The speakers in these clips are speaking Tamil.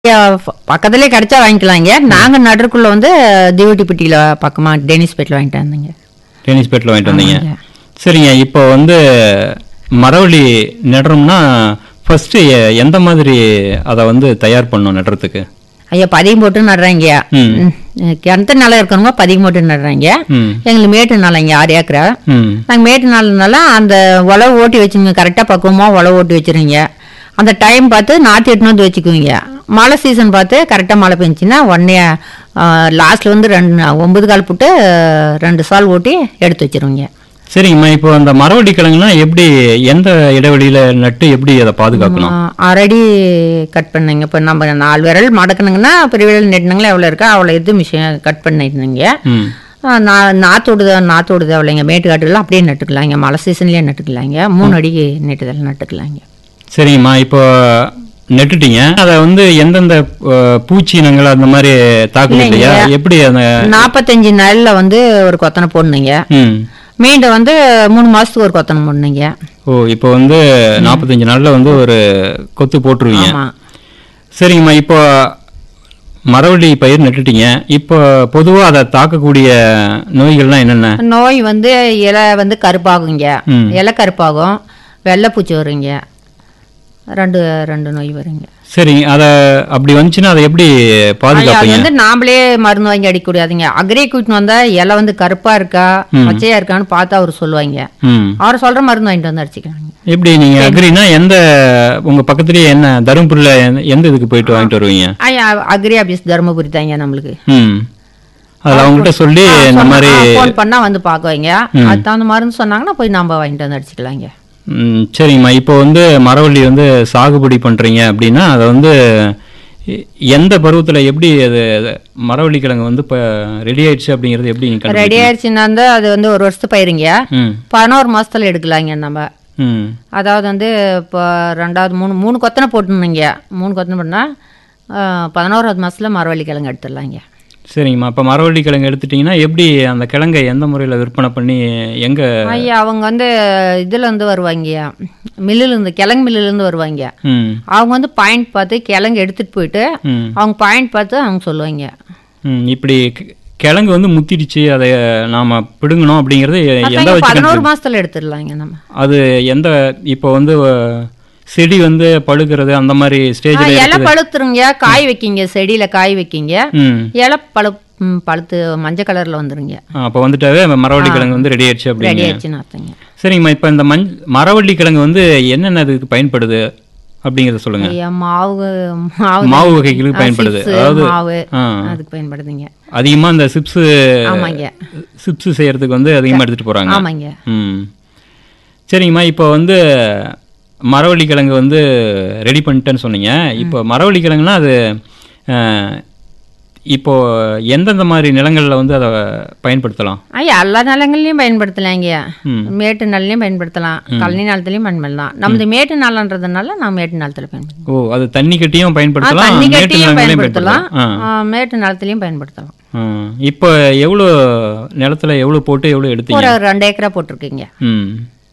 பக்கத்துலேயே கிடைச்சா வாங்கிக்கலாங்க நாங்க நடுறக்குள்ள வந்து தீவட்டிப்பட்டியில பக்கமா டெனிஸ்பேட்டில் வாங்கிட்டு வந்தேங்க டென்னிஸ் பேட்டில் வாங்கிட்டு வந்தீங்க ஆமாங்க. சரிங்க இப்போ வந்து மரவள்ளி நடுறோம்னா ஃபர்ஸ்ட் எந்த மாதிரி அதை வந்து தயார் பண்ணணும் நடுறதுக்கு ஐயா பதியம் போட்டு நடுறாங்க ம். ம். கிணத்து நிலம் இருக்கிறவங்க பதியம் போட்டு நடுறாங்க ம் எங்களுக்கு மேட்டு நிலங்க ஆறு ஏக்கரா ம் நாங்கள் மேட்டு நாள்னால அந்த உழவு ஓட்டி வச்சுங்க கரெக்டாக பக்குவமாக உழவு ஓட்டி வச்சிருங்க அந்த டைம் பார்த்து நாற்று எட்டுன்னு வந்து வச்சுக்குவீங்க மழை சீசன் பார்த்து கரெக்டாக மழை பெஞ்சுன்னா உடனே லாஸ்ட்டில் வந்து ரெண்டு ஒன்பது கால் போட்டு ரெண்டு சால் ஓட்டி எடுத்து வச்சிருவீங்க சரிங்கம்மா இப்போ அந்த மரவள்ளி கிழங்குனா எப்படி எந்த இடைவெளியில நட்டு எப்படி அதை பாதுகாக்கணும் அரடி கட் பண்ணுங்க இப்போ நம்ம நாலு விரல் மடக்கணுங்கன்னா பெரிய விரல் நெட்டினுங்களா எவ்வளோ இருக்கா அவ்வளோ இது மிஷின் கட் பண்ணிட்டுங்க ம் நான் நாற்று விடுத நாற்று விடுத அவ்வளோங்க மேட்டுக்காட்டுலாம் அப்படியே நட்டுக்கலாங்க மழை சீசன்லேயே நட்டுக்கலாங்க மூணு அடி நெட்டுதல் நட்டுக்கலாங்க சரிங்கம்மா இப்போ நட்டுட்டீங்க அதை வந்து எந்தெந்த அஹ், பூச்சி இனங்கள் அந்த மாதிரி தாக்குது இல்லையா எப்படி அந்த நாற்பத்தஞ்சு நாளில் வந்து ஒரு கொத்தனை போடணுங்க ம் மீண்டும் வந்து மூணு மாதத்துக்கு ஒரு கொத்தனை போடணுங்க ஓ இப்போ வந்து நாற்பத்தஞ்சு நாள்ல வந்து ஒரு கொத்து போட்டுருவீங்க ஆமாம் சரிங்கம்மா இப்போ மரவள்ளி பயிர் நட்டுட்டீங்க இப்போ பொதுவா அதை தாக்கக்கூடிய நோய்கள்லாம் என்னென்ன நோய் வந்து இலை வந்து கருப்பாகுங்க ம். இலை கருப்பாகும் வெள்ளைப்பூச்சி வருங்க ரெண்டு ரெண்டு நோய் வருங்க சரிங்க அதை அப்படி வந்துச்சுன்னா அதை எப்படி ஐயா, அது பாதுகாப்பீங்க வந்து நாமளே மருந்து வாங்கி அடிக்கக்கூடாதுங்க அக்ரி கூட்டின்னு வந்தா இலை வந்து கருப்பா இருக்கா பச்சையா இருக்கான்னு பார்த்து அவர் சொல்லுவாங்க ம் அவர் சொல்ற மருந்து வாங்கிட்டு வந்து அடிச்சுக்கிறாங்க எப்படி நீங்க அக்ரினா எந்த உங்க பக்கத்துலயே என்ன தருமபுரியில எந்த- எந்த இதுக்கு போயிட்டு வாங்கிட்டு வருவீங்க ஐயா அக்ரி ஆபீஸ் தருமபுரி தாங்க நம்மளுக்கு ம் அதில் அவங்ககிட்ட சொல்லி இந்த மாதிரி ஃபோன் பண்ணா வந்து பார்க்குவாங்க அது தகுந்த மருந்து சொன்னாங்கன்னா போய் நம்ம வாங்கிட்டு வந்து அடிச்சுக்கலாங்க ம், சரிங்கம்மா இப்போ வந்து மரவள்ளி வந்து சாகுபடி பண்றீங்க அப்படின்னா அதை வந்து எ- எந்த பருவத்துல எப்படி அது அது மரவள்ளி கிழங்கு வந்து இப்போ ரெடி ஆயிடுச்சு அப்படிங்கிறது எப்படி நீங்க ரெடி கண்டுபிடிப்பீங்க? ஆயிடுச்சுன்னா வந்து அது வந்து ஒரு வருஷத்து பயிருங்க ம் பதினோரு மாசத்துல எடுக்கலாங்க நம்ம ம் அதாவது வந்து இப்போ ரெண்டாவது மூணு மூணு கொத்தனை போட்டுணுங்க மூணு கொத்தனை பண்ணால் பதினோராவது மாசத்துல மரவள்ளி கிழங்கு எடுத்துடலாங்க சரிங்கம்மா அப்போ மரவள்ளி கிழங்கு எடுத்துட்டீங்கன்னா எப்படி அந்த கிழங்கை எந்த முறையில் விற்பனை பண்ணி எங்க ஐயா அவங்க வந்து இதுல இருந்து வருவாங்கய்யா மில்லுல இருந்து கிழங்கு மில்லுல இருந்து வருவாங்க ம் அவங்க வந்து பாயிண்ட் பார்த்து கிழங்கு எடுத்துட்டு போயிட்டு ம் அவங்க பாயிண்ட் பார்த்து அவங்க சொல்லுவாங்க ம் இப்படி கி- கிழங்கு வந்து முத்திடுச்சு அதை நாம பிடுங்கணும் அப்படிங்கிறது எ- எந்த அதாங்க வச்சு பதினோரு கண்டுபிடி- மாசத்துல எடுத்துடலாங்க நம்ம அது எந்த இப்போ வந்து அஹ், செடி வந்து பழுக்கிறது அந்த மாதிரி ஆ, ஸ்டேஜில் இலை பழுத்துருங்க காய் வைக்கிங்க செடியில காய் வைக்கிங்க ம் இலை பழு ம், பழுத்து மஞ்சள் கலர்ல வந்துருங்க அப்போ வந்துட்டாவே மரவள்ளி கிழங்கு வந்து ரெடி ஆயிடுச்சு ரெடி அப்படிங்க ஆயிடுச்சுன்னு அர்த்தங்க சரிங்கம்மா இப்போ இந்த மஞ் மரவள்ளி கிழங்கு வந்து என்னென்ன இதுக்கு பயன்படுது அப்படிங்கிறத சொல்லுங்க ஐயா மாவு மாவு மாவு வகைகளுக்கு ஆ, பயன்படுது சிப்ஸு, அதாவது மாவு ஆ அதுக்கு பயன்படுதுங்க அதிகமாக இந்த சிப்ஸு ஆமாங்க சிப்ஸ் செய்யறதுக்கு வந்து அதிகமாக எடுத்துட்டு போறாங்க ஆமாங்க ம் சரிங்கம்மா இப்போ வந்து மரவள்ளி கிழங்கு வந்து ரெடி பண்ணிட்டேன்னு சொன்னீங்க இப்போ மரவள்ளி கிழங்குனா அது அஹ், இப்போ எந்தெந்த மாதிரி நிலங்களில் வந்து அதை பயன்படுத்தலாம் ஐயா எல்லா நிலங்கள்லையும் பயன்படுத்தலாங்க ம் மேட்டு நிலலையும் பயன்படுத்தலாம் கழனி நிலத்துலையும் பயன்படுத்தலாம் நமது மேட்டு நிலன்றதுனால நான் மேட்டு நிலத்துல பயன்படுத்தலாம் ஓ அது தண்ணி கட்டியும் ஆ, பயன்படுத்தலாம் தண்ணி மேட்டு கட்டியும் நிலங்களையும் பயன்படுத்தலாம் பயன்படுத்தலாம் ஆ ஆ, மேட்டு நிலத்துலையும் பயன்படுத்தலாம் ஆ. இப்போ எவ்வளோ நிலத்துல எவ்வளோ போட்டு எவ்வளோ எடுத்தீங்க ஒரு ரெண்டு ஏக்கரா போட்டிருக்கீங்க ம்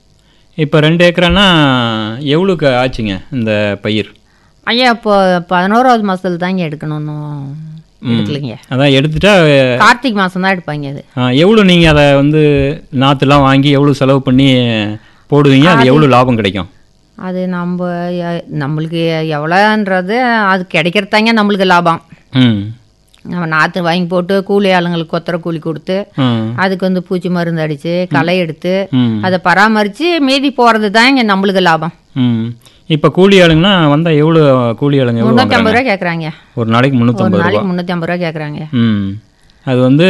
இப்போ ரெண்டு ஏக்கரானா எவ்வளோக்கு ஆச்சுங்க இந்த பயிர் ஐயா இப்போ பதினோராவது மாசத்துல தாங்க எடுக்கணும்னு எடுக்கலைங்க அதான் எடுத்துட்டா கார்த்திக் மாசம் தான் எடுப்பாங்க அது ஆ, எவ்வளோ நீங்கள் அதை வந்து நாற்றுலாம் வாங்கி எவ்வளோ செலவு பண்ணி போடுவீங்க அது எவ்வளோ லாபம் கிடைக்கும் அது நம்ம எ- நம்மளுக்கு எவ்வளோன்றது அது கிடைக்கிறதாங்க நம்மளுக்கு லாபம் ம் நம்ம நாற்று வாங்கி போட்டு கூலி ஆளுங்களுக்கு கொத்தர கூலி கொடுத்து ம் அதுக்கு வந்து பூச்சி மருந்து அடித்து களை எடுத்து ம் அதை பராமரித்து மீதி போகிறது தான் இங்கே நம்மளுக்கு லாபம் ம் இப்போ கூலி ஆளுங்கன்னா வந்தால் எவ்வளோ கூலி ஆளுங்க எவ்வளோ முந்நூற்றி வாங்குறாங்க ஐம்பது ரூபா கேட்குறாங்க ஒரு நாளைக்கு ஒரு முந்நூற்றம்பது ரூபா நாளைக்கு முந்நூற்றி ஐம்பது ரூபா கேட்குறாங்க ம் அது வந்து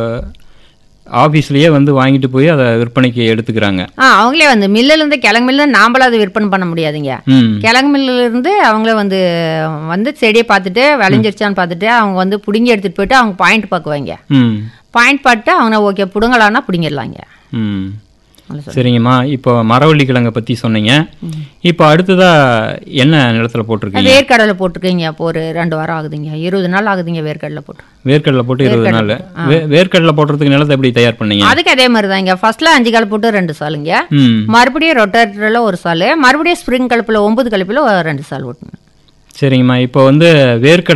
ஆஃபீஸ்லேயே வந்து வாங்கிட்டு போய் அதை விற்பனைக்கு எடுத்துக்கிறாங்க ஆ அவங்களே வந்து மில்லுலேருந்து கிழங்கு மில்லு நாம்பளும் அதை விற்பனை பண்ண முடியாதுங்க ம் கிழங்கு மில்லுலேருந்து அவங்களே வந்து வந்து செடியை பார்த்துட்டு விளைஞ்சிருச்சான்னு பார்த்துட்டு அவங்க வந்து பிடுங்கி எடுத்துகிட்டு போயிட்டு அவங்க பாயிண்ட் பார்க்குவாங்க ம் பாயிண்ட் பார்த்து அவங்க ஓகே பிடுங்கலான்னா பிடுங்கிடலாங்க ம் அவ்வளோ சார் சரிங்கம்மா இப்போ மரவள்ளி கிழங்கை பற்றி சொன்னீங்க இப்போ அடுத்ததா என்ன நிலத்துல போட்டிருக்கீங்க வேர்க்கடலை போட்டிருக்கீங்க இப்போ ஒரு ரெண்டு வாரம் ஆகுதுங்க இருபது நாள் ஆகுதுங்க வேர்க்கடலை போட்டு வேர்க்கடலை போட்டு இருபது நாள் வே- வேர்க்கடலை போடுறதுக்கு நிலத்தை எப்படி தயார் பண்ணீங்க அதுக்கு அதே மாதிரி தாங்க ஃபர்ஸ்ட்ல அஞ்சு கால் போட்டு ரெண்டு சாலுங்க ம் மறுபடியும் ரொட்டேட்டரில் ஒரு சால் மறுபடியும் ஸ்ப்ரிங் கலப்பில் ஒன்பது கலப்பில் ரெண்டு சால் ஓட்டணும் சரிங்கம்மா இப்போ வந்து வேர்க்கடலை